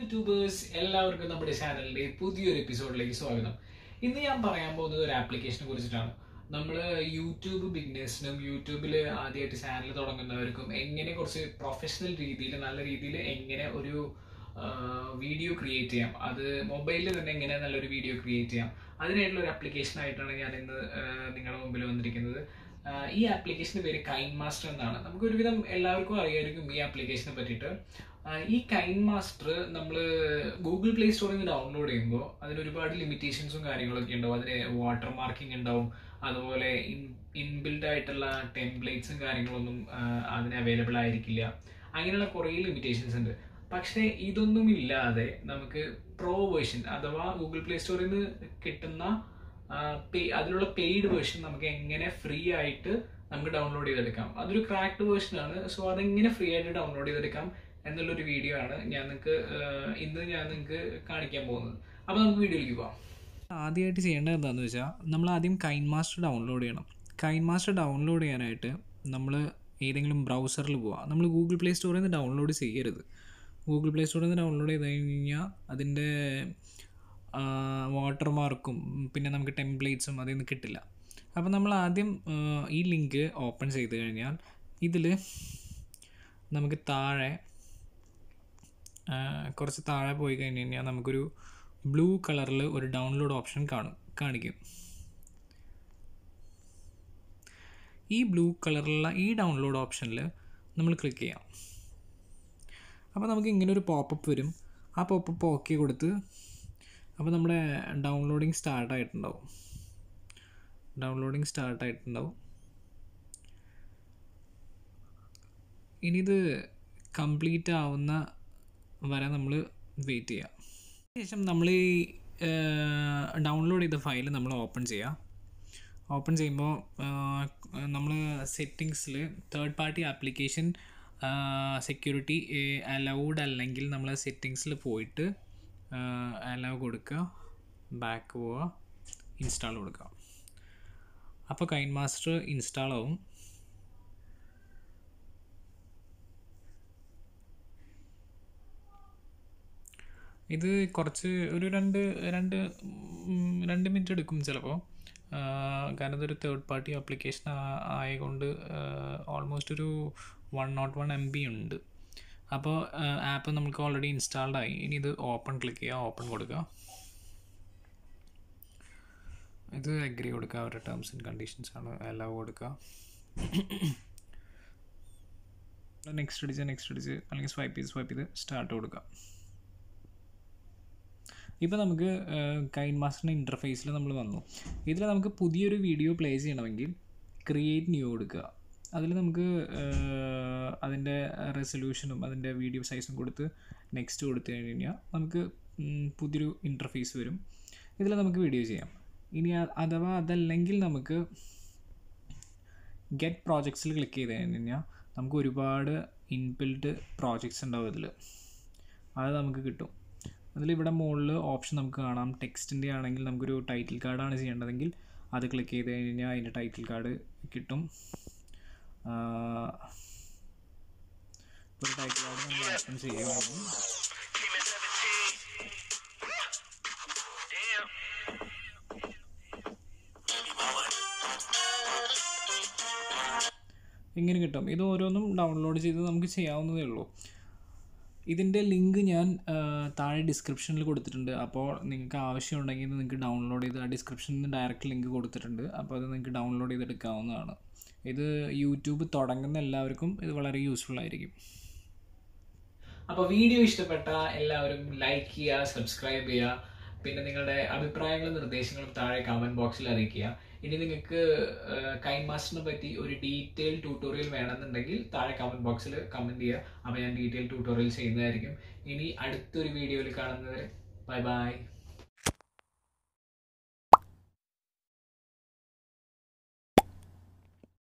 YouTubers എല്ലാവർക്കും നമ്മുടെ ചാനലിന്റെ പുതിയൊരു എപ്പിസോഡിലേക്ക് സ്വാഗതം ഇന്ന് ഞാൻ പറയാൻ പോകുന്നത് ഒരു ആപ്ലിക്കേഷനെ കുറിച്ചിട്ടാണ് നമ്മൾ യൂട്യൂബ് ബിഗ്നേഴ്സിനും യൂട്യൂബിൽ ആദ്യമായിട്ട് ചാനൽ തുടങ്ങുന്നവർക്കും എങ്ങനെ കുറച്ച് പ്രൊഫഷണൽ രീതിയിൽ നല്ല രീതിയിൽ എങ്ങനെ ഒരു വീഡിയോ ക്രിയേറ്റ് ചെയ്യാം അത് മൊബൈലിൽ തന്നെ എങ്ങനെ നല്ലൊരു വീഡിയോ ക്രിയേറ്റ് ചെയ്യാം അതിനായിട്ടുള്ള ഒരു ആപ്ലിക്കേഷൻ ആയിട്ടാണ് ഞാൻ ഇന്ന് ആ, നിങ്ങളുടെ മുമ്പിൽ വന്നിരിക്കുന്നത് ആ, ഈ ആപ്ലിക്കേഷൻ്റെ പേര് കൈൻ മാസ്റ്റർ എന്നാണ് നമുക്ക് ഒരുവിധം എല്ലാവർക്കും അറിയായിരിക്കും ഈ ആപ്ലിക്കേഷനെ പറ്റിയിട്ട് ആ, ഈ കൈൻ മാസ്റ്റർ നമ്മൾ ഗൂഗിൾ പ്ലേ സ്റ്റോറിൽ നിന്ന് ഡൗൺലോഡ് ചെയ്യുമ്പോൾ അതിന് ഒരുപാട് ലിമിറ്റേഷൻസും കാര്യങ്ങളൊക്കെ ഉണ്ടാവും അതിന് വാട്ടർ മാർക്കിംഗ് ഉണ്ടാവും അതുപോലെ ഇൻബിൽഡ് ആയിട്ടുള്ള ടെംപ്ലേറ്റ്സും കാര്യങ്ങളൊന്നും ആ, അതിന് അവൈലബിൾ ആയിരിക്കില്ല അങ്ങനെയുള്ള കുറേ ലിമിറ്റേഷൻസ് ഉണ്ട് പക്ഷേ ഇതൊന്നും ഇല്ലാതെ നമുക്ക് പ്രോ വേർഷൻ അഥവാ ഗൂഗിൾ പ്ലേ സ്റ്റോറിൽ നിന്ന് കിട്ടുന്ന ആ, pay- അതിലുള്ള പെയ്ഡ് വേർഷൻ നമുക്ക് എങ്ങനെ ഫ്രീ ആയിട്ട് നമുക്ക് ഡൗൺലോഡ് ചെയ്തെടുക്കാം അതൊരു ക്രാക്ഡ് വേർഷൻ ആണ് സോ അതെങ്ങനെ ഫ്രീ ആയിട്ട് ഡൗൺലോഡ് ചെയ്തെടുക്കാം എന്നുള്ളൊരു വീഡിയോ ആണ് ഞാൻ നിങ്ങൾക്ക് ഇന്ന് ഞാൻ നിങ്ങൾക്ക് കാണിക്കാൻ പോകുന്നത് അപ്പോൾ നമുക്ക് വീഡിയോയിലേക്ക് പോകാം ആദ്യമായിട്ട് ചെയ്യേണ്ടത് എന്താണെന്ന് വെച്ചാൽ നമ്മൾ ആദ്യം കൈൻ മാസ്റ്റർ ഡൗൺലോഡ് ചെയ്യണം കൈൻ മാസ്റ്റർ ഡൗൺലോഡ് ചെയ്യാനായിട്ട് നമ്മൾ ഏതെങ്കിലും ബ്രൗസറിൽ പോവാം നമ്മൾ ഗൂഗിൾ പ്ലേ സ്റ്റോറിൽ നിന്ന് ഡൗൺലോഡ് ചെയ്യരുത് ഗൂഗിൾ പ്ലേ സ്റ്റോറിൽ നിന്ന് ഡൗൺലോഡ് ചെയ്ത് കഴിഞ്ഞാൽ അതിൻ്റെ വാട്ടർ മാർക്കും പിന്നെ നമുക്ക് ടെംപ്ലേറ്റ്സും അതിൽ നിന്ന് കിട്ടില്ല അപ്പോൾ നമ്മൾ ആദ്യം ആ, ഈ ലിങ്ക് ഓപ്പൺ ചെയ്ത് കഴിഞ്ഞാൽ ഇതിൽ നമുക്ക് താഴെ ആ, കുറച്ച് താഴെ പോയി കഴിഞ്ഞ് കഴിഞ്ഞാൽ നമുക്കൊരു ബ്ലൂ കളറിൽ ഒരു ഡൗൺലോഡ് ഓപ്ഷൻ കാണും കാണിക്കും ഈ ബ്ലൂ കളറിലുള്ള ഈ ഡൗൺലോഡ് ഓപ്ഷനിൽ നമ്മൾ ക്ലിക്ക് ചെയ്യാം അപ്പോൾ നമുക്ക് ഇങ്ങനെ ഒരു പോപ്പപ്പ് വരും ആ പോപ്പപ്പ് ഓക്കെ കൊടുത്ത് അപ്പോൾ നമ്മുടെ ഡൗൺലോഡിങ് സ്റ്റാർട്ട് ആയിട്ടുണ്ടാവും ഡൗൺലോഡിങ് സ്റ്റാർട്ട് ആയിട്ടുണ്ടാവും ഇനി ഇത് കംപ്ലീറ്റ് ആവുന്ന വരെ നമ്മൾ വെയിറ്റ് ചെയ്യാം ശേഷം നമ്മൾ ഈ ഡൗൺലോഡ് ചെയ്ത ഫയൽ നമ്മൾ ഓപ്പൺ ചെയ്യാം ഓപ്പൺ ചെയ്യുമ്പോൾ നമ്മൾ സെറ്റിങ്സിൽ third party application security allowed അല്ലെങ്കിൽ നമ്മൾ സെറ്റിങ്സിൽ പോയിട്ട് അലൗ കൊടുക്കുക ബാക്ക് പോവുക ഇൻസ്റ്റാൾ കൊടുക്കുക അപ്പോൾ കൈൻ മാസ്റ്റർ ഇൻസ്റ്റാൾ ആവും ഇത് കുറച്ച് ഒരു രണ്ട് രണ്ട് ഉം, രണ്ട് മിനിറ്റ് എടുക്കും ചിലപ്പോൾ കാരണം ഇതൊരു തേർഡ് പാർട്ടി ആപ്ലിക്കേഷൻ ആയതുകൊണ്ട് ഓൾമോസ്റ്റ് ഒരു one nought one M B ഉണ്ട് അപ്പോൾ ആപ്പ് നമുക്ക് ഓൾറെഡി ഇൻസ്റ്റാൾഡ് ആയി ഇനി ഇത് ഓപ്പൺ ക്ലിക്ക് ചെയ്യുക ഓപ്പൺ കൊടുക്കുക ഇത് അഗ്രി കൊടുക്കുക അവരുടെ ടേംസ് ആൻഡ് കണ്ടീഷൻസ് ആണ് അലവ് കൊടുക്കുക നെക്സ്റ്റ് അടിച്ച് നെക്സ്റ്റ് അടിച്ച് അല്ലെങ്കിൽ സ്വൈപ്പ് ചെയ്ത് സ്വൈപ്പ് ചെയ്ത് സ്റ്റാർട്ട് കൊടുക്കുക ഇപ്പോൾ നമുക്ക് കൈൻ മാസ്റ്ററിൻ്റെ ഇൻ്റർഫേസിൽ നമ്മൾ വന്നു ഇതിൽ നമുക്ക് പുതിയൊരു വീഡിയോ പ്ലേ ചെയ്യണമെങ്കിൽ ക്രിയേറ്റ് ന്യൂ കൊടുക്കുക അതിൽ നമുക്ക് ഏഹ്, അതിൻ്റെ റെസൊല്യൂഷനും അതിൻ്റെ വീഡിയോ സൈസും കൊടുത്ത് നെക്സ്റ്റ് കൊടുത്തു കഴിഞ്ഞ് കഴിഞ്ഞാൽ നമുക്ക് ഉം, പുതിയൊരു ഇൻ്റർഫേസ് വരും ഇതിൽ നമുക്ക് വീഡിയോ ചെയ്യാം ഇനി അ- അഥവാ അതല്ലെങ്കിൽ നമുക്ക് ഗെറ്റ് പ്രോജക്ട്സിൽ ക്ലിക്ക് ചെയ്ത് കഴിഞ്ഞ് കഴിഞ്ഞാൽ നമുക്ക് ഒരുപാട് ഇൻബിൽഡ് പ്രോജക്ട്സ് ഉണ്ടാവും ഇതിൽ അത് നമുക്ക് കിട്ടും അതിലിവിടെ മുകളിൽ ഓപ്ഷൻ നമുക്ക് കാണാം ടെക്സ്റ്റിൻ്റെ ആണെങ്കിൽ നമുക്കൊരു ടൈറ്റിൽ കാർഡാണ് ചെയ്യേണ്ടതെങ്കിൽ അത് ക്ലിക്ക് ചെയ്ത് കഴിഞ്ഞാൽ അതിൻ്റെ ടൈറ്റിൽ കാർഡ് കിട്ടും ആഹ് ഒരു ടൈറ്റിൽ കാർഡ് നമ്മൾ ഓപ്പൺ ചെയ്യുകയാണെങ്കിൽ ഇങ്ങനെ കിട്ടും ഇത് ഓരോന്നും ഡൗൺലോഡ് ചെയ്ത് നമുക്ക് ചെയ്യാവുന്നതേ ഉള്ളൂ ഇതിൻ്റെ ലിങ്ക് ഞാൻ ആ, താഴെ ഡിസ്ക്രിപ്ഷനിൽ കൊടുത്തിട്ടുണ്ട് അപ്പോൾ നിങ്ങൾക്ക് ആവശ്യമുണ്ടെങ്കിൽ നിങ്ങൾക്ക് ഡൗൺലോഡ് ചെയ്ത് ആ ഡിസ്ക്രിപ്ഷനിൽ ഡയറക്റ്റ് ലിങ്ക് കൊടുത്തിട്ടുണ്ട് അപ്പോൾ അത് നിങ്ങൾക്ക് ഡൗൺലോഡ് ചെയ്തെടുക്കാവുന്നതാണ് ഇത് യൂട്യൂബ് തുടങ്ങുന്ന എല്ലാവർക്കും ഇത് വളരെ യൂസ്ഫുൾ ആയിരിക്കും അപ്പോൾ വീഡിയോ ഇഷ്ടപ്പെട്ട എല്ലാവരും ലൈക്ക് ചെയ്യുക സബ്സ്ക്രൈബ് ചെയ്യുക പിന്നെ നിങ്ങളുടെ അഭിപ്രായങ്ങളും നിർദ്ദേശങ്ങളും താഴെ കമന്റ് ബോക്സിൽ അറിയിക്കുക ഇനി നിങ്ങൾക്ക് കൈൻ മാസ്റ്ററിനെ പറ്റി ഒരു ഡീറ്റെയിൽ ട്യൂട്ടോറിയൽ വേണമെന്നുണ്ടെങ്കിൽ താഴെ കമന്റ് ബോക്സിൽ കമന്റ് ചെയ്യുക അപ്പോൾ ഞാൻ ഡീറ്റെയിൽ ട്യൂട്ടോറിയൽ ചെയ്യുന്നതായിരിക്കും ഇനി അടുത്തൊരു വീഡിയോയിൽ കാണുന്നവരെ ബൈ ബൈ